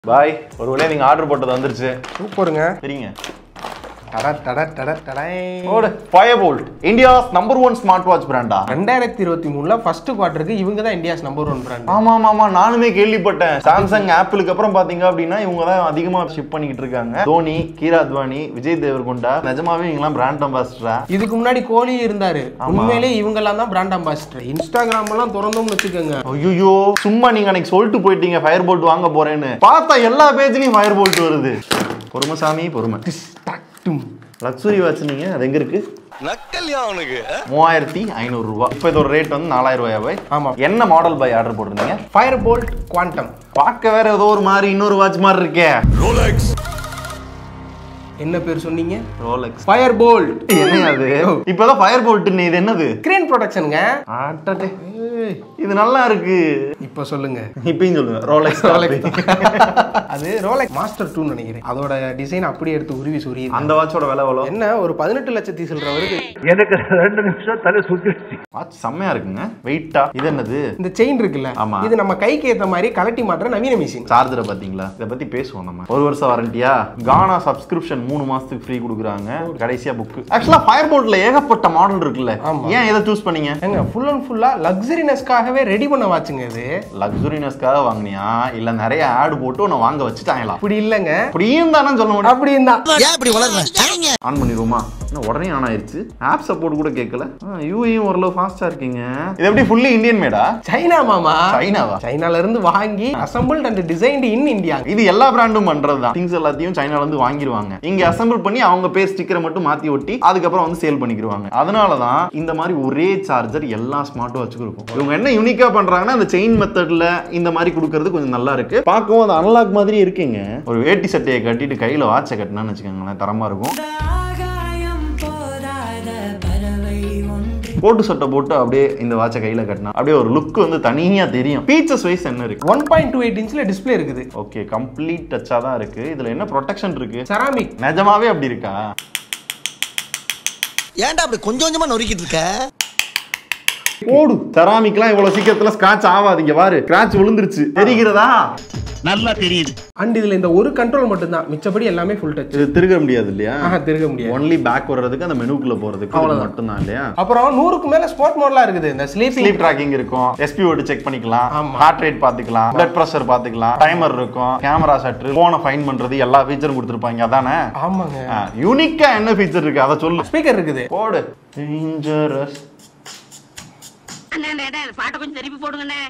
பாய் ஒரு வேளை நீங்க ஆர்டர் போட்டது வந்துருச்சு சூப்பருங்க சரிங்க டட டட டட டடை ஓடு Fire Boltt India's number one smart watch பிராண்டா ரெண்டாயிரத்தி இருபத்தி மூணுல ஃபர்ஸ்ட் குவார்டருக்கு இவங்க தான் இந்தியாஸ் நம்பர் ஒன் பிராண்ட் ஆமா ஆமா ஆமா நானுமே கேள்விப்பட்டேன் சாம்சங் ஆப்பிளுக்கு அப்புறம் பாத்தீங்க அப்படின்னா இவங்க தான் அதிகமா ஷிப் பண்ணிக்கிட்டு இருக்காங்க தோனி கீரா அத்வானி விஜய் தேவர்கொண்டா நிஜமாவே இவங்கலாம் பிராண்ட் அம்பாசிடரா இதுக்கு முன்னாடி கோலி இருந்தாரு உண்மையிலே இவங்க எல்லாம் தான் பிராண்ட் அம்பாசிடர் இன்ஸ்டாகிராம் எல்லாம் திறந்தோம்னு வச்சுக்கோங்க ஐயோ சும்மா நீங்க அன்னைக்கு சொல்லிட்டு போயிட்டீங்க ஃபயர் போல்ட் வாங்க போறேன்னு பார்த்தா எல்லா பேஜ்லயும் ஃபயர் போல்ட் வருது பொறுமை சாமி பொறுமை டும். லக்ஸுரி வாட்ச் நீங்க அது எங்க இருக்கு நக்கல்யா அவனுக்கு மூவாயிரத்தி ஐநூறு ரூபா இப்போ இதோட ரேட் வந்து நாலாயிரம் ரூபாயா பாய் ஆமா என்ன மாடல் பாய் ஆர்டர் போட்டிருந்தீங்க ஃபயர் போல்ட் குவாண்டம் பார்க்க வேற ஏதோ ஒரு மாதிரி இன்னொரு வாட்ச் மாதிரி இருக்கே ரோலெக்ஸ் என்ன பேர் சொன்னீங்க ரோலெக்ஸ் ஃபயர் போல்ட் என்ன அது இப்பதான் ஃபயர் போல்ட் இது என்னது ஸ்கிரீன் ப்ரொடக்ஷனுங்க ஆட்டடே. இது நல்லா இருக்கு இப்போ சொல்லுங்க இப்பயும் சொல்லுங்க ரோலெக்ஸ் அது ரோலெக்ஸ் மாஸ்டர் டூன்னு நினைக்கிறேன் அதோட டிசைன் அப்படியே எடுத்து உருவி சொறி அந்த வாட்சோட விலை எவ்வளோ என்ன ஒரு பதினெட்டு லட்சத்தி சில்லற வருது எனக்கு ரெண்டு நிமிஷம் தலை சுத்திடுச்சு வாட்ச் செம்மையா இருக்குங்க வெயிட்டா இது என்னது இந்த செயின் இருக்குல்ல ஆமா. இது நம்ம கைக்கு ஏத்த மாதிரி கலட்டி மாட்டுற நவீன மிஷின் சார்ஜரை பாத்தீங்களா இதை பத்தி பேசுவோம் நம்ம ஒரு வருஷம் வாரண்டியா கானா சப்ஸ்கிரிப்ஷன் மூணு மாசத்துக்கு ஃப்ரீ கொடுக்குறாங்க கடைசியா புக் ஆக்சுவலா ஃபயர் போல்ட்ல ஏகப்பட்ட மாடல் இருக்குல்ல ஆமா. ஏன் இதை சூஸ் பண்ணீங்க ஏங்க ஃபுல் அண்ட் ஃபுல்லா லக்ஸரினஸ்க்காகவே ரெடி பண்ண வாட்சுங்க இது லக்ஸுரினஸ்க்காக வாங்குனியா இல்ல நிறைய ஆட் போட்டு உன்னை வாங்க வச்சுட்டாங்களா அப்படி இல்லைங்க அப்படியும் தானே சொல்ல முடியும் அப்படியும் தான் ஏன் இப்படி வளர்ற ஆன் பண்ணிடுவோமா என்ன உடனே ஆன் ஆயிருச்சு ஆப் சப்போர்ட் கூட கேட்கல யூஐயும் ஓரளவு ஃபாஸ்டா இருக்கீங்க இது எப்படி ஃபுல்லி இந்தியன் மேடா சைனா மாமா சைனாவா சைனால இருந்து வாங்கி assembled and designed in India இது எல்லா பிராண்டும் பண்றது தான் திங்ஸ் எல்லாத்தையும் சைனால இருந்து வாங்கிடுவாங்க இங்க அசெம்பிள் பண்ணி அவங்க பேர் ஸ்டிக்கரை மட்டும் மாத்தி ஒட்டி அதுக்கப்புறம் வந்து சேல் பண்ணிக்கிடுவாங்க அதனால தான் இந்த மாதிரி ஒரே சார்ஜர் எல்லா ஸ்மார்ட் வாட்சுக்கும் இருக்கும் இவங்க என்ன யூனிக்கா பண்றாங்கன்னா அந்த செயின் மெத்தட்ல இந்த மாதிரி கொடுக்கறது கொஞ்சம் நல்லா இருக்கு பார்க்கவும் அது அனலாக் மாதிரி இருக்குங்க ஒரு வேட்டி சட்டையை கட்டிட்டு கையில வாட்சை கட்டினான்னு வச்சுக்கோங்களேன் தரமா இருக்கும் ஆகாயம் போராத பறவை ஒன்று போட்டு சட்டை போட்டு அப்படியே இந்த வாட்சை கையில கட்டினா அப்படியே ஒரு லுக் வந்து தனியா தெரியும் ஃபீச்சர்ஸ் வைஸ் என்ன இருக்கு ஒன் பாயிண்ட் டூ எயிட் இன்ச்ல டிஸ்பிளே இருக்குது ஓகே கம்ப்ளீட் டச்சா தான் இருக்கு இதுல என்ன ப்ரொடெக்ஷன் இருக்கு செராமிக் நிஜமாவே அப்படி இருக்கா ஏன்டா அப்படி கொஞ்சம் கொஞ்சமா நொறுக்கிட்டு இருக்க போடு செராமிக்லாம் இவ்வளவு சீக்கிரத்துல ஸ்கிராட்ச் ஆகாதீங்க பாரு ஸ்கிராட்ச் விழுந்துருச்சு தெரிகிறதா அண்ட் இதுல இந்த ஒரு கண்ட்ரோல் மட்டும்தான் மிச்சபடி எல்லாமே ஃபுல் டச் இது திருக முடியாது இல்லையா ஆஹா திருக முடியாது ஒன்லி பேக் வர்றதுக்கு அந்த மெனுக்குள்ள போறதுக்கு அவ்வளவுதான். மட்டும்தான் இல்லையா அப்புறம் நூறுக்கு மேல ஸ்போர்ட் மோட்லாம் இருக்குது இந்த ஸ்லீப்பிங் ஸ்லீப் ட்ராக்கிங் இருக்கும் எஸ்பி ஓட்டு செக் பண்ணிக்கலாம் ஆமா. ஹார்ட் ரேட் பாத்துக்கலாம் பிளட் பிரஷர் பாத்துக்கலாம் டைமர் இருக்கும் கேமரா ஷட்டர் போனை ஃபைன் பண்றது எல்லா ஃபீச்சரும் கொடுத்துருப்பாங்க அதானே ஆமாங்க யூனிக்கா என்ன ஃபீச்சர் இருக்கு அதை சொல்லு ஸ்பீக்கர் இருக்குது போடு டேஞ்சரஸ் அண்ணே பாட்டை கொஞ்சம் திருப்பி போடுங்கண்ணே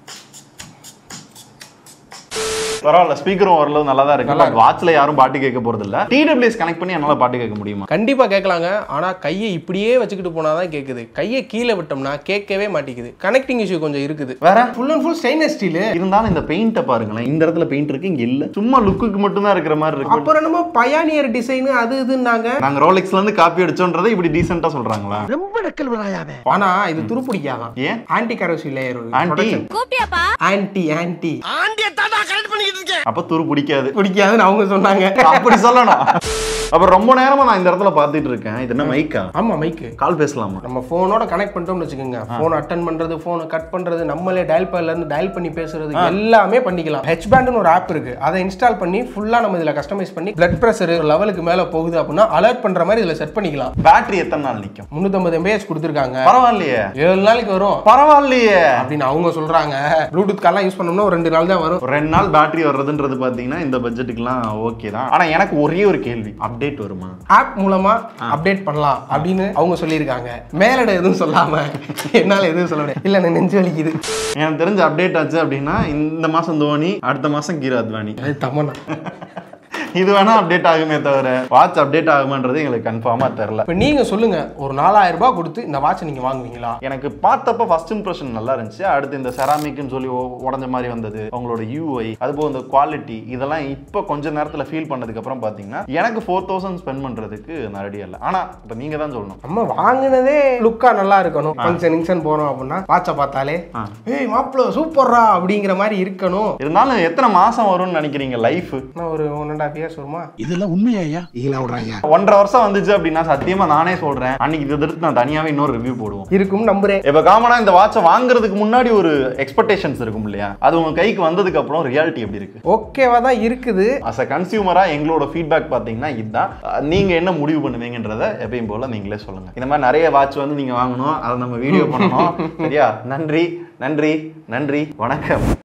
பரவாயில்ல ஸ்பீக்கரும் ஓரளவு நல்லா தான் இருக்கு நல்லா பட் வாட்ச்ல யாரும் பாட்டு கேட்க போறது இல்ல டிடபிள்யூஎஸ் கனெக்ட் பண்ணி என்னால பாட்டு கேட்க முடியுமா கண்டிப்பா கேட்கலாங்க ஆனா கையை இப்படியே வச்சுக்கிட்டு போனாதான் கேக்குது கையை கீழே விட்டோம்னா கேட்கவே மாட்டேங்குது கனெக்டிங் இஷ்யூ கொஞ்சம் இருக்குது வேற full and full stainless steel இருந்தாலும் இந்த பெயிண்ட்டை பாருங்களேன் இந்த இடத்துல பெயிண்ட் இருக்கு இங்க இல்ல சும்மா லுக்குக்கு மட்டும் தான் இருக்கிற மாதிரி இருக்கு அப்புறம் என்னமோ பயானியர் டிசைன் அது இதுன்னாங்க நாங்க ரோலெக்ஸ்ல இருந்து காப்பி அடிச்சோன்றதை இப்படி டீசெண்டா சொல்றாங்களா ஆனா இது துருப்பிடிக்காதான் ஏன் ஆன்டி கரோசி லேயர் ஆன்டி ஆன்டி ஆன்டி ஆண்டிய தாண்டா கரெக்ட் பண்ணிக்கிட்டு இருக்கேன் அப்ப துரு பிடிக்காது பிடிக்காதுன்னு அவங்க சொன்னாங்க அப்படி சொல்லணும் அப்ப ரொம்ப நேரமா நான் இந்த இடத்துல பாத்துட்டு இருக்கேன் இது என்ன மைக்கா ஆமா மைக்கு கால் பேசலாமா நம்ம போனோட கனெக்ட் பண்ணிட்டோம்னு வச்சுக்கோங்க போன் அட்டன் பண்றது போனை கட் பண்றது நம்மளே டயல் பேர்ல இருந்து டயல் பண்ணி பேசுறது எல்லாமே பண்ணிக்கலாம் ஹெச் பேண்ட்னு ஒரு ஆப் இருக்கு அதை இன்ஸ்டால் பண்ணி ஃபுல்லா நம்ம இதுல கஸ்டமைஸ் பண்ணி பிளட் பிரஷர் லெவலுக்கு மேல போகுது அப்படின்னா அலர்ட் பண்ற மாதிரி இதுல செட் பண்ணிக்கலாம் பேட்டரி எத்தனை நாள் நிக்கும் 350 எம்பிஎஸ் கொடுத்துருக்காங்க பரவாயில்லையே ஏழு நாளைக்கு வரும் பரவாயில்லையே அப்படின்னு அவங்க சொல்றாங்க ப்ளூடூத்க்கெல்லாம் யூஸ் பண்ணோம்னா ஒரு ரெண்டு நாள் தான் வரும் ஒரு ரெண்டு நாள் பேட்டரி வர்றதுன்றது பாத்தீங்கன்னா இந்த பட்ஜெட்டுக்குலாம் ஓகே தான் ஆனா எனக்கு ஒரே ஒரு கேள்வி அப்டேட் வருமா ஆப் மூலமா அப்டேட் பண்ணலாம் அப்படின்னு அவங்க சொல்லியிருக்காங்க மேலட எதுவும் சொல்லாம என்னால எதுவும் சொல்ல முடியாது இல்ல எனக்கு நெஞ்சு வலிக்குது எனக்கு தெரிஞ்ச அப்டேட் ஆச்சு அப்படின்னா இந்த மாசம் தோனி அடுத்த மாசம் கீரா அத்வானி அது தமன்னா இது வேணா அப்டேட் ஆகுமே தவிர வாட்ச் அப்டேட் ஆகுமான்றது எங்களுக்கு கன்ஃபார்மா தெரியல இப்ப நீங்க சொல்லுங்க ஒரு நாலாயிரம் ரூபாய் கொடுத்து இந்த வாட்ச் நீங்க வாங்குவீங்களா எனக்கு பார்த்தப்ப ஃபர்ஸ்ட் இம்ப்ரெஷன் நல்லா இருந்துச்சு அடுத்து இந்த செராமிக்னு சொல்லி ஒ- உடைஞ்ச மாதிரி வந்தது அவங்களோட யூஐ அதுபோக இந்த குவாலிட்டி இதெல்லாம் இப்போ கொஞ்ச நேரத்தில் ஃபீல் பண்ணதுக்கு அப்புறம் பார்த்தீங்கன்னா எனக்கு ஃபோர் தௌசண்ட் ஸ்பெண்ட் பண்ணுறதுக்கு நான் ரெடியா இல்லை ஆனால் இப்போ நீங்கள் தான் சொல்லணும் நம்ம வாங்குனதே லுக்கா நல்லா இருக்கணும் ஃபங்க்ஷன் இங்ஷன் போறோம் அப்படின்னா வாட்சை பார்த்தாலே ஆ. ஏய் மாப்பிள்ள சூப்பர்ரா அப்படிங்கிற மாதிரி இருக்கணும் இருந்தாலும் எத்தனை மாசம் வரும்னு நினைக்கிறீங்க லைஃப் நான் ஒரு ஒன் அண்ட் ஆஃப் இயர்ஸ் வருமா இதெல்லாம் உண்மையா ஈங்களா விடுறாங்க ஒன்றரை வருஷம் வந்துச்சு அப்படின்னா சத்தியமா நானே சொல்றேன் அன்னைக்கு இதை எதிர்த்து நான் தனியாவே இன்னொரு ரிவ்யூ போடுவோம் இருக்கும் நம்புறேன் இப்ப காமனா இந்த வாட்சை வாங்குறதுக்கு முன்னாடி ஒரு எக்ஸ்பெக்டேஷன்ஸ் இருக்கும் இல்லையா அது உங்க கைக்கு வந்ததுக்கு அப்புறம் ரியாலிட்டி எப்படி இருக்கு ஓகேவா தான் இருக்குது அஸ் அ கன்சியூமரா எங்களோட ஃபீட்பேக் பாத்தீங்கன்னா இதுதான் அஹ் நீங்க என்ன முடிவு பண்ணுவீங்கன்றத எப்பயும் போல நீங்களே சொல்லுங்க இந்த மாதிரி நிறைய வாட்ச் வந்து நீங்க வாங்கணும் அதை நம்ம வீடியோ பண்ணணும் சரியா நன்றி நன்றி நன்றி வணக்கம்